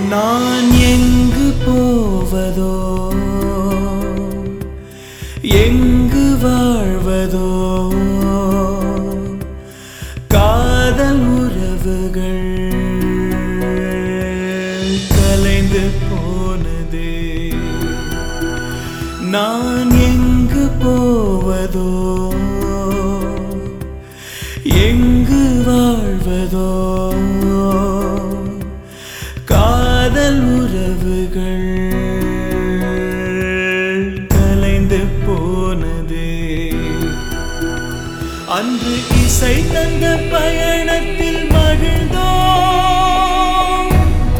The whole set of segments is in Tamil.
நான் எங்கு போவதோ எங்கு வாழ்வதோ காதல் உறவுகள் கலைந்து போனதே நான் எங்கு போவதோ எங்கு வாழ்வதோ காதல் உறவுகள் கலைந்து போனதே அன்று இசை தந்த பயணத்தில் மகிழ்ந்தோம்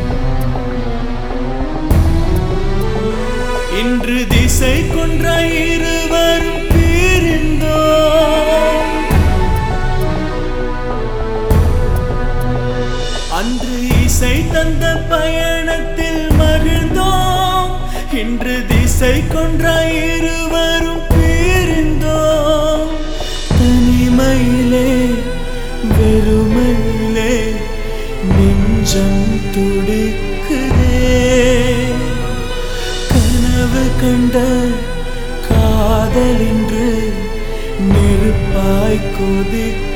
இன்று திசை கொன்ற இருவரும் பிரிந்தோம் அன்று இசை தந்த பயணத்தில் மகிழ்ந்தோம் இன்று திசை கொன்ற இருவரும் பிரிந்தோம் தனிமையிலே வெறுமையிலே நெஞ்சம் துடிக்குதே கனவு கண்ட காதலின்று நெருப்பாய் கொதிக்க